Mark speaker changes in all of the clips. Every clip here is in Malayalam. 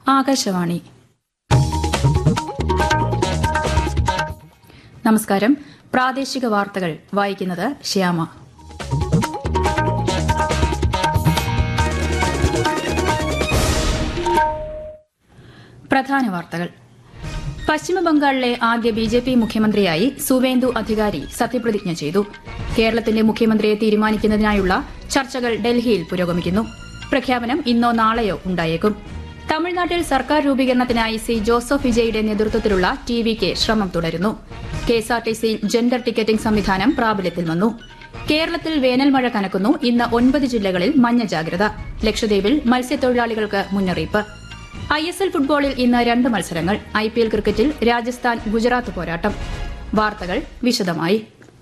Speaker 1: ആകാശവാണി നമസ്കാരം പ്രാദേശിക വാർത്തകൾ വായിക്കുന്നത് ശ്യാമ പ്രധാന വാർത്തകൾ പശ്ചിമബംഗാളിലെ ആദ്യ ബി ജെ പി മുഖ്യമന്ത്രിയായി സുവേന്ദു അധികാരി സത്യപ്രതിജ്ഞ ചെയ്തു കേരളത്തിന്റെ മുഖ്യമന്ത്രിയെ തീരുമാനിക്കുന്നതിനായുള്ള ചർച്ചകൾ ഡൽഹിയിൽ പുരോഗമിക്കുന്നു പ്രഖ്യാപനം ഇന്നോ നാളെയോ ഉണ്ടായേക്കും തമിഴ്നാട്ടിൽ സർക്കാർ രൂപീകരണത്തിനായി സി ജോസഫ് വിജയുടെ നേതൃത്വത്തിലുള്ള ടി വി കെ ശ്രമം തുടരുന്നു കെഎസ്ആർടിസിയിൽ ജെൻഡർ ടിക്കറ്റിംഗ് സംവിധാനം പ്രാബല്യത്തിൽ വന്നു കേരളത്തിൽ വേനൽ മഴ കനക്കുന്നു ഇന്ന് ഒൻപത് ജില്ലകളിൽ മഞ്ഞ ജാഗ്രത ലക്ഷദ്വീപിൽ മത്സ്യത്തൊഴിലാളികൾക്ക് മുന്നറിയിപ്പ് ഐ എസ് എൽ ഫുട്ബോളിൽ ഇന്ന് രണ്ട് മത്സരങ്ങൾ ഐ പി എൽ ക്രിക്കറ്റിൽ രാജസ്ഥാൻ ഗുജറാത്ത് പോരാട്ടം വാർത്തകൾ വിശദമായി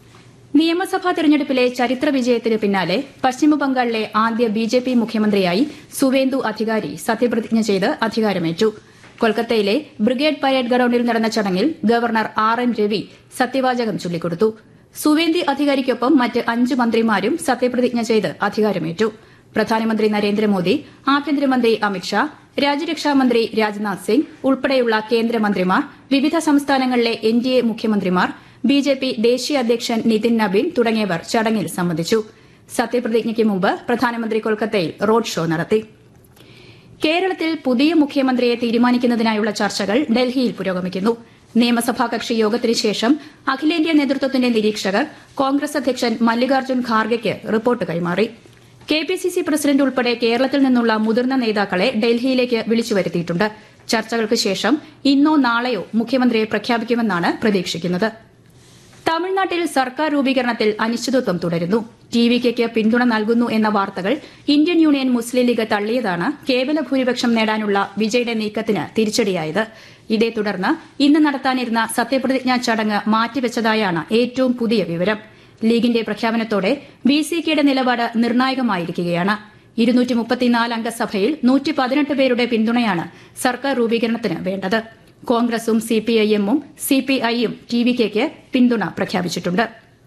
Speaker 1: നിയമസഭാ തെരഞ്ഞെടുപ്പിലെ ചരിത്ര വിജയത്തിന് പിന്നാലെ പശ്ചിമബംഗാളിലെ ആദ്യ ബി ജെ പി മുഖ്യമന്ത്രിയായി സുവേന്ദു അധികാരി സത്യപ്രതിജ്ഞ ചെയ്ത് അധികാരമേറ്റു കൊൽക്കത്തയിലെ ബ്രിഗേഡ് പരേഡ് ഗ്രൌണ്ടിൽ നടന്ന ചടങ്ങിൽ ഗവർണർ ആർ എൻ രവി സത്യവാചകം ചൊല്ലിക്കൊടുത്തു സുവേന്ദി അധികാരിക്കൊപ്പം മറ്റ് അഞ്ച് മന്ത്രിമാരും സത്യപ്രതിജ്ഞ ചെയ്ത് അധികാരമേറ്റു പ്രധാനമന്ത്രി നരേന്ദ്രമോദി ആഭ്യന്തരമന്ത്രി അമിത്ഷാ രാജ്യരക്ഷാമന്ത്രി രാജ്നാഥ് സിംഗ് ഉൾപ്പെടെയുള്ള കേന്ദ്രമന്ത്രിമാർ വിവിധ സംസ്ഥാനങ്ങളിലെ എൻ ഡി എ മുഖ്യമന്ത്രിമാർ ബി ജെ പി ദേശീയ അധ്യക്ഷൻ നിതിൻ നബീൻ തുടങ്ങിയവർ ചടങ്ങിൽ സംബന്ധിച്ചു സത്യപ്രതിജ്ഞയ്ക്ക് മുമ്പ് പ്രധാനമന്ത്രി കൊൽക്കത്തയിൽ റോഡ് ഷോ നടത്തി കേരളത്തിൽ പുതിയ മുഖ്യമന്ത്രിയെ തീരുമാനിക്കുന്നതിനായുള്ള ചർച്ചകൾ ഡൽഹിയിൽ പുരോഗമിക്കുന്നു നിയമസഭാ കക്ഷി യോഗത്തിന് ശേഷം അഖിലേന്ത്യാ നേതൃത്വത്തിന്റെ നിരീക്ഷകർ കോൺഗ്രസ് അധ്യക്ഷൻ മല്ലികാർജ്ജുൻ ഖാർഗെയ്ക്ക് റിപ്പോർട്ട് കൈമാറി K P C C president ഉൾപ്പെടെ കേരളത്തിൽ നിന്നുള്ള മുതിർന്ന നേതാക്കളെ ഡൽഹിയിലേക്ക് വിളിച്ചുവരുത്തിയിട്ടുണ്ട് ചർച്ചകൾക്ക് ശേഷം ഇന്നോ നാളെയോ മുഖ്യമന്ത്രിയെ പ്രഖ്യാപിക്കുമെന്നാണ് പ്രതീക്ഷിക്കുന്നത് തമിഴ്നാട്ടിൽ സർക്കാർ രൂപീകരണത്തിൽ അനിശ്ചിതത്വം തുടരുന്നു ടി വി കെക്ക് പിന്തുണ നൽകുന്നു എന്ന വാർത്തകൾ ഇന്ത്യൻ യൂണിയൻ മുസ്ലിം ലീഗ് തള്ളിയതാണ് കേവല ഭൂരിപക്ഷം നേടാനുള്ള വിജയുടെ നീക്കത്തിന് തിരിച്ചടിയായത് ഇതേ തുടർന്ന് ഇന്ന് നടത്താനിരുന്ന സത്യപ്രതിജ്ഞാ ചടങ്ങ് മാറ്റിവെച്ചതായാണ് ഏറ്റവും പുതിയ വിവരം ലീഗിന്റെ പ്രഖ്യാപനത്തോടെ ബി സി കെയുടെ നിലപാട് നിർണായകമായിരിക്കുകയാണ് അംഗ സഭയിൽ പേരുടെ പിന്തുണയാണ് സർക്കാർ രൂപീകരണത്തിന് വേണ്ടത് കോൺഗ്രസും സിപിഐഎമ്മും സിപിഐയും ടി വി കെക്ക് പിന്തുണ പ്രഖ്യാപിച്ചിട്ടുണ്ട്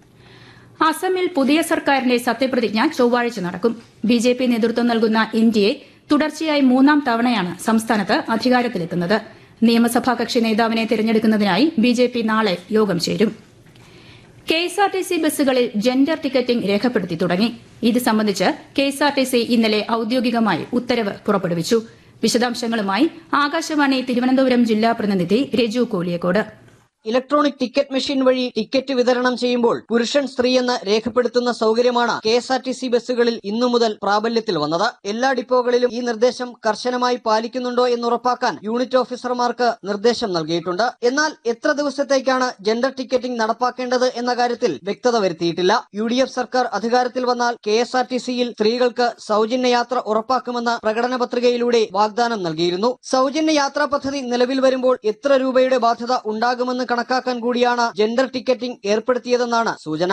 Speaker 1: അസമിൽ പുതിയ സർക്കാരിന്റെ സത്യപ്രതിജ്ഞ ചൊവ്വാഴ്ച നടക്കും ബി ജെ പി നേതൃത്വം നൽകുന്ന ഇന്ത്യയെ തുടർച്ചയായി മൂന്നാം തവണയാണ് സംസ്ഥാനത്ത് അധികാരത്തിലെത്തുന്നത് നിയമസഭാ കക്ഷി നേതാവിനെ തിരഞ്ഞെടുക്കുന്നതിനായി ബി ജെ പി നാളെ യോഗം ചേരും കെഎസ്ആർടിസി ബസ്സുകളിൽ ജെൻഡർ ടിക്കറ്റിംഗ് രേഖപ്പെടുത്തി തുടങ്ങി ഇത് സംബന്ധിച്ച് കെഎസ്ആർടിസി ഇന്നലെ ഔദ്യോഗികമായി ഉത്തരവ് പുറപ്പെടുവിച്ചു വിശദാംശങ്ങളുമായി ആകാശവാണി തിരുവനന്തപുരം ജില്ലാ പ്രതിനിധി Raju Koliyakode
Speaker 2: electronic ticket machine വഴി ടിക്കറ്റ് വിതരണം ചെയ്യുമ്പോൾ പുരുഷൻ സ്ത്രീ എന്ന് രേഖപ്പെടുത്തുന്ന സൗകര്യമാണ് K S R T C ബസ്സുകളിൽ ഇന്നു മുതൽ പ്രാബല്യത്തിൽ വന്നത് എല്ലാ ഡിപ്പോകളിലും ഈ നിർദ്ദേശം കർശനമായി പാലിക്കുന്നുണ്ടോ എന്ന് ഉറപ്പാക്കാൻ യൂണിറ്റ് ഓഫീസർമാർക്ക് നിർദ്ദേശം നൽകിയിട്ടുണ്ട് എന്നാൽ എത്ര ദിവസത്തേക്കാണ് ജെൻഡർ ടിക്കറ്റിംഗ് നടപ്പാക്കേണ്ടത് എന്ന കാര്യത്തിൽ വ്യക്തത വരുത്തിയിട്ടില്ല യു ഡി എഫ് സർക്കാർ അധികാരത്തിൽ വന്നാൽ കെ എസ് ആർ ടി സിയിൽ സ്ത്രീകൾക്ക് സൗജന്യ യാത്ര ഉറപ്പാക്കുമെന്ന് പ്രകടന പത്രികയിലൂടെ വാഗ്ദാനം നൽകിയിരുന്നു സൗജന്യ യാത്രാ പദ്ധതി നിലവിൽ വരുമ്പോൾ എത്ര രൂപയുടെ ബാധ്യത ഉണ്ടാകുമെന്ന് കണക്കാക്കാൻ കൂടിയാണ് ജെൻഡർ ടിക്കറ്റിംഗ് ഏർപ്പെടുത്തിയതെന്നാണ് സൂചന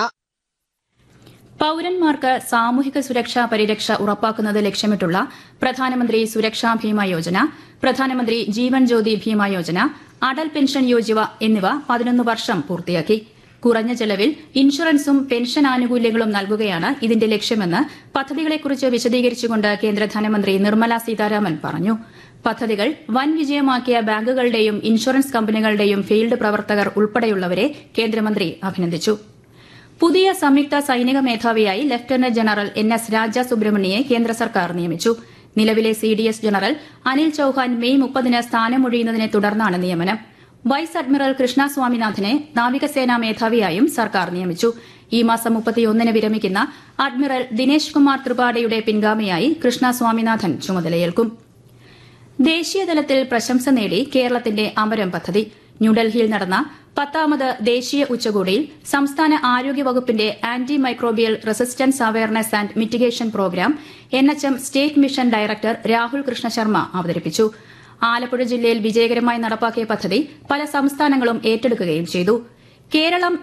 Speaker 1: പൌരന്മാർക്ക് സാമൂഹിക സുരക്ഷാ പരിരക്ഷ ഉറപ്പാക്കുന്നത് ലക്ഷ്യമിട്ടുള്ള പ്രധാനമന്ത്രി സുരക്ഷാ ഭീമ യോജന പ്രധാനമന്ത്രി ജീവൻ ജ്യോതി ഭീമ യോജന അടൽ പെൻഷൻ യോജന എന്നിവ പതിനൊന്ന് വർഷം പൂർത്തിയാക്കി കുറഞ്ഞ ചെലവിൽ ഇൻഷുറൻസും പെൻഷൻ ആനുകൂല്യങ്ങളും നൽകുകയാണ് ഇതിന്റെ ലക്ഷ്യമെന്ന് പദ്ധതികളെക്കുറിച്ച് വിശദീകരിച്ചുകൊണ്ട് കേന്ദ്ര ധനമന്ത്രി നിർമ്മല സീതാരാമൻ പറഞ്ഞു പദ്ധതികൾ വൻ വിജയമാക്കിയ ബാങ്കുകളുടെയും ഇൻഷുറൻസ് കമ്പനികളുടെയും ഫീൽഡ് പ്രവർത്തകർ ഉൾപ്പെടെയുള്ളവരെ കേന്ദ്രമന്ത്രി അഭിനന്ദിച്ചു പുതിയ സംയുക്ത സൈനിക മേധാവിയായി lieutenant general N S Raja Subramani കേന്ദ്ര സർക്കാർ നിയമിച്ചു നിലവിലെ C D S general Anil Chauhan May മുപ്പതിന് സ്ഥാനമൊഴിയുന്നതിനെ തുടർന്നാണ് നിയമനം വൈസ് അഡ്മിറൽ കൃഷ്ണ സ്വാമിനാഥനെ നാവികസേനാ മേധാവിയായും സർക്കാർ നിയമിച്ചു ഈ മാസം മുപ്പത്തിയൊന്നിന് വിരമിക്കുന്ന അഡ്മിറൽ ദിനേശ് കുമാർ ത്രിപാഠിയുടെ പിൻഗാമിയായി കൃഷ്ണ സ്വാമിനാഥൻ ചുമതലയേൽക്കും ദേശീയതലത്തിൽ പ്രശംസ നേടി കേരളത്തിന്റെ അമരം പദ്ധതി ന്യൂഡൽഹിയിൽ നടന്ന പത്താമത് ദേശീയ ഉച്ചകോടിയിൽ സംസ്ഥാന ആരോഗ്യ വകുപ്പിന്റെ antimicrobial resistance awareness and mitigation program N H M state mission director Rahul Krishna Sharma അവതരിപ്പിച്ചു ആലപ്പുഴ ജില്ലയിൽ വിജയകരമായി നടപ്പാക്കിയ പദ്ധതി പല സംസ്ഥാനങ്ങളും ഏറ്റെടുക്കുകയും ചെയ്തു കേരളം